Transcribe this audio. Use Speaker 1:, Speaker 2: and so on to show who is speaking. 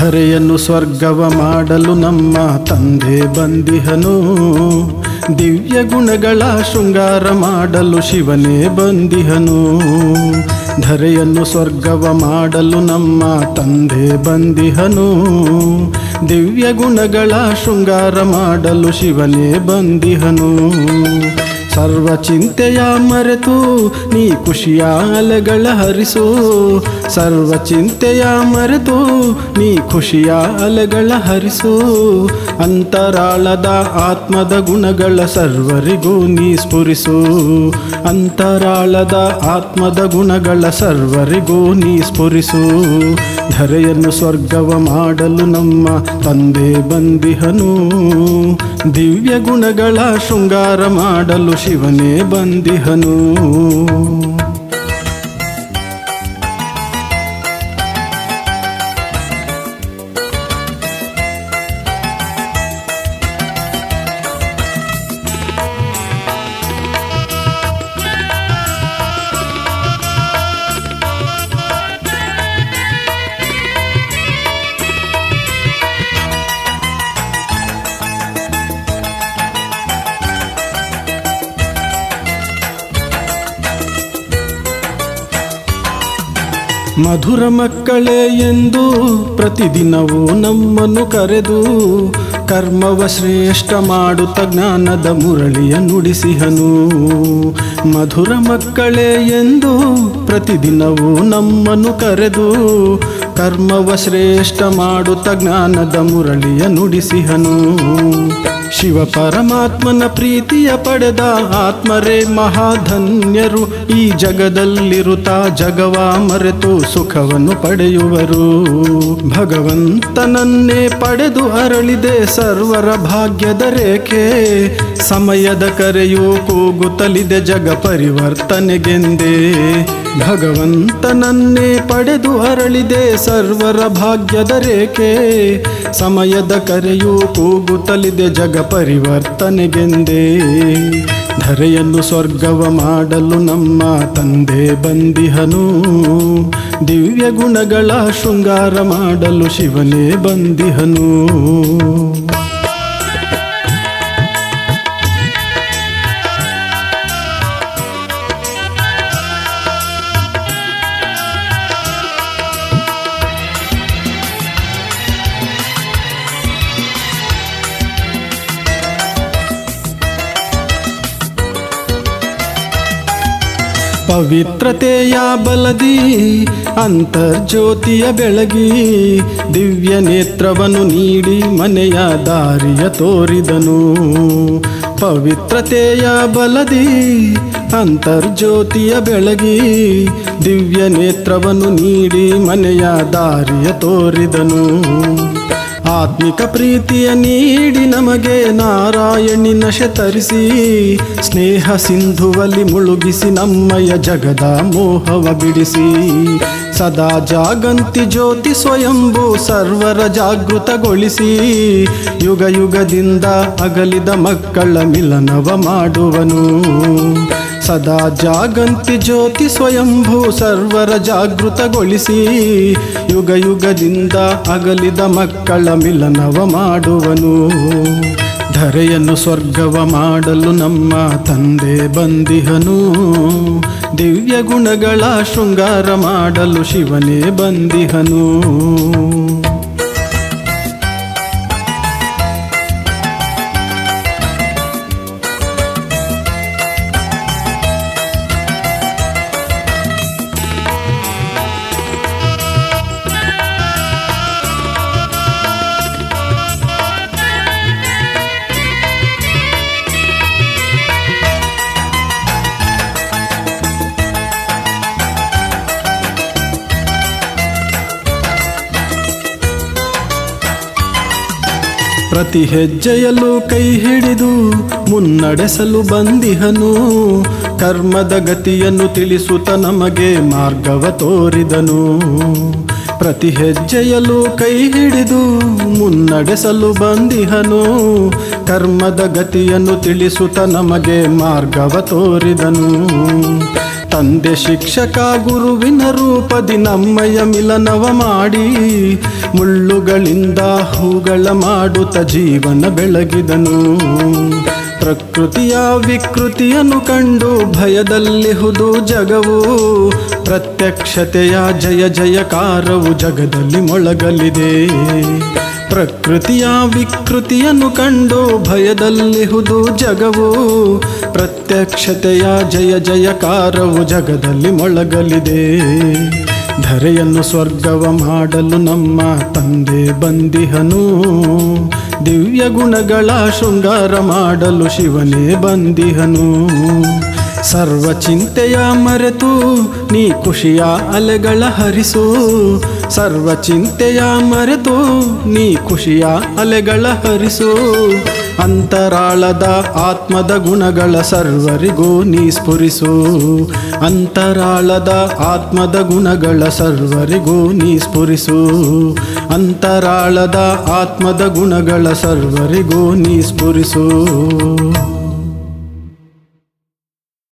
Speaker 1: ಧರೆಯನ್ನು ಸ್ವರ್ಗವ ಮಾಡಲು ನಮ್ಮ ತಂದೆ ಬಂದಿಹನು ದಿವ್ಯ ಗುಣಗಳ ಶೃಂಗಾರ ಮಾಡಲು ಶಿವನೇ ಬಂದಿಹನು ಧರೆಯನ್ನು ಸ್ವರ್ಗವ ಮಾಡಲು ನಮ್ಮ ತಂದೆ ಬಂದಿಹನು ದಿವ್ಯ ಗುಣಗಳ ಶೃಂಗಾರ ಮಾಡಲು ಶಿವನೇ ಬಂದಿಹನು ಸರ್ವ ಚಿಂತೆಯ ಮರೆತು ನೀ ಖುಷಿಯ ಅಲೆಗಳ ಹರಿಸು ಸರ್ವ ಚಿಂತೆಯ ಮರೆತು ನೀ ಖುಷಿಯ ಅಲೆಗಳ ಹರಿಸು ಅಂತರಾಳದ ಆತ್ಮದ ಗುಣಗಳ ಸರ್ವರಿಗೂ ನೀ ಸ್ಫುರಿಸು ಅಂತರಾಳದ ಆತ್ಮದ ಗುಣಗಳ ಸರ್ವರಿಗೂ ನೀ ಸ್ಫುರಿಸು ಧರೆಯನ್ನು ಸ್ವರ್ಗವ ಮಾಡಲು ನಮ್ಮ ತಂದೆ ಬಂದಿಹನು ದಿವ್ಯ ಗುಣಗಳ ಶೃಂಗಾರ ಮಾಡಲು ಶಿವನೇ ಬಂದಿಹನು ಮಧುರ ಮಕ್ಕಳೇ ಎಂದು ಪ್ರತಿದಿನವೂ ನಮ್ಮನ್ನು ಕರೆದು ಕರ್ಮವ ಶ್ರೇಷ್ಠ ಮಾಡುತ್ತ ಜ್ಞಾನದ ಮುರಳಿಯ ನುಡಿಸಿಹನು ಮಧುರ ಮಕ್ಕಳೇ ಎಂದು ಪ್ರತಿದಿನವೂ ನಮ್ಮನ್ನು ಕರೆದು ಕರ್ಮವ ಶ್ರೇಷ್ಠ ಮಾಡುತ್ತ ಜ್ಞಾನದ ಮುರಳಿಯ ನುಡಿಸಿಹನು ಶಿವ ಪರಮಾತ್ಮನ ಪ್ರೀತಿಯ ಪಡೆದ ಆತ್ಮರೇ ಮಹಾಧನ್ಯರು ಈ ಜಗದಲ್ಲಿರುತ್ತಾ ಜಗವ ಮರೆತು ಸುಖವನ್ನು ಪಡೆಯುವರು ಭಗವಂತನನ್ನೇ ಪಡೆದು ಅರಳಿದೆ ಸರ್ವರ ಭಾಗ್ಯದ ರೇಖೆ ಸಮಯದ ಕರೆಯು ಕೂಗುತ್ತಲಿದೆ ಜಗ ಪರಿವರ್ತನೆಗೆಂದೇ ಭಗವಂತನನ್ನೇ ಪಡೆದು ಅರಳಿದೆ ಸರ್ವರ ಭಾಗ್ಯದ ರೇಖೆ ಸಮಯದ ಕರೆಯು ಕೂಗುತ್ತಲಿದೆ ಜಗ ಪರಿವರ್ತನೆಗೆಂದೇ ಧರೆಯನ್ನು ಸ್ವರ್ಗವ ಮಾಡಲು ನಮ್ಮ ತಂದೆ ಬಂದಿಹನು ದಿವ್ಯ ಗುಣಗಳ ಶೃಂಗಾರ ಮಾಡಲು ಶಿವನೇ ಬಂದಿಹನು ಪವಿತ್ರತೆಯ ಬಲದಿ ಅಂತರ್ಜ್ಯೋತಿಯ ಬೆಳಗಿ ದಿವ್ಯ ನೇತ್ರವನ್ನು ನೀಡಿ ಮನೆಯ ದಾರಿಯ ತೋರಿದನು ಪವಿತ್ರತೆಯ ಬಲದಿ ಅಂತರ್ಜ್ಯೋತಿಯ ಬೆಳಗಿ ದಿವ್ಯ ನೇತ್ರವನ್ನು ನೀಡಿ ಮನೆಯ ದಾರಿಯ ತೋರಿದನು ಆತ್ಮಿಕ ಪ್ರೀತಿಯ ನೀಡಿ ನಮಗೆ ನಾರಾಯಣಿನ ಶತರಿಸಿ ಸ್ನೇಹ ಸಿಂಧುವಲ್ಲಿ ಮುಳುಗಿಸಿ ನಮ್ಮಯ ಜಗದ ಮೋಹವ ಬಿಡಿಸಿ ಸದಾ ಜಾಗಂತಿ ಜ್ಯೋತಿ ಸ್ವಯಂಭೂ ಸರ್ವರ ಜಾಗೃತಗೊಳಿಸಿ ಯುಗ ಯುಗದಿಂದ ಅಗಲಿದ ಮಕ್ಕಳ ಮಿಲನವ ಮಾಡುವನು ಸದಾ ಜಾಗಂತಿ ಜ್ಯೋತಿ ಸ್ವಯಂಭೂ ಸರ್ವರ ಜಾಗೃತಗೊಳಿಸಿ ಯುಗ ಯುಗದಿಂದ ಅಗಲಿದ ಮಕ್ಕಳ ಮಿಲನವ ಮಾಡುವನು ಧರೆಯನ್ನು ಸ್ವರ್ಗವ ಮಾಡಲು ನಮ್ಮ ತಂದೆ ಬಂದಿಹನು ದಿವ್ಯ ಗುಣಗಳ ಶೃಂಗಾರ ಮಾಡಲು ಶಿವನೇ ಬಂದಿಹನು ಪ್ರತಿ ಹೆಜ್ಜೆಯಲ್ಲೂ ಕೈ ಹಿಡಿದು ಮುನ್ನಡೆಸಲು ಬಂದಿಹನು ಕರ್ಮದ ಗತಿಯನ್ನು ತಿಳಿಸುತ್ತ ನಮಗೆ ಮಾರ್ಗವ ತೋರಿದನು ಪ್ರತಿ ಹೆಜ್ಜೆಯಲ್ಲೂ ಕೈ ಹಿಡಿದು ಮುನ್ನಡೆಸಲು ಬಂದಿಹನು ಕರ್ಮದ ಗತಿಯನ್ನು ತಿಳಿಸುತ್ತ ನಮಗೆ ಮಾರ್ಗವ ತೋರಿದನು ತಂದೆ ಶಿಕ್ಷಕ ಗುರುವಿನ ರೂಪದಿ ನಮ್ಮಯ ಮಿಲನವ ಮಾಡಿ ಮುಳ್ಳುಗಳಿಂದ ಹೂಗಳ ಮಾಡುತ್ತ ಜೀವನ ಬೆಳಗಿದನು ಪ್ರಕೃತಿಯ ವಿಕೃತಿಯನ್ನು ಕಂಡು ಭಯದಲ್ಲಿಹುದು ಜಗವು ಪ್ರತ್ಯಕ್ಷತೆಯ ಜಯ ಜಯಕಾರವು ಜಗದಲ್ಲಿ ಮೊಳಗಲಿದೆ ಪ್ರಕೃತಿಯ ವಿಕೃತಿಯನ್ನು ಕಂಡು ಭಯದಲ್ಲಿಹುದು ಜಗವು ಪ್ರತ್ಯಕ್ಷತೆಯ ಜಯ ಜಯಕಾರವು ಜಗದಲ್ಲಿ ಮೊಳಗಲಿದೆ ಧರೆಯನ್ನು ಸ್ವರ್ಗವ ಮಾಡಲು ನಮ್ಮ ತಂದೆ ಬಂದಿಹನು ದಿವ್ಯ ಗುಣಗಳ ಶೃಂಗಾರ ಮಾಡಲು ಶಿವನೇ ಬಂದಿಹನು ಸರ್ವ ಚಿಂತೆಯ ಮರೆತು ನೀ ಖುಷಿಯ ಅಲೆಗಳ ಹರಿಸು ಸರ್ವ ಚಿಂತೆಯ ಮರೆತು ನೀ ಖುಷಿಯ ಅಲೆಗಳ ಹರಿಸು ಅಂತರಾಳದ ಆತ್ಮದ ಗುಣಗಳ ಸರ್ವರಿಗೂ ನೀ ಸ್ಫುರಿಸು ಅಂತರಾಳದ ಆತ್ಮದ ಗುಣಗಳ ಸರ್ವರಿಗೂ ನೀ ಸ್ಫುರಿಸು ಅಂತರಾಳದ ಆತ್ಮದ ಗುಣಗಳ ಸರ್ವರಿಗೂ ನೀ ಸ್ಫುರಿಸು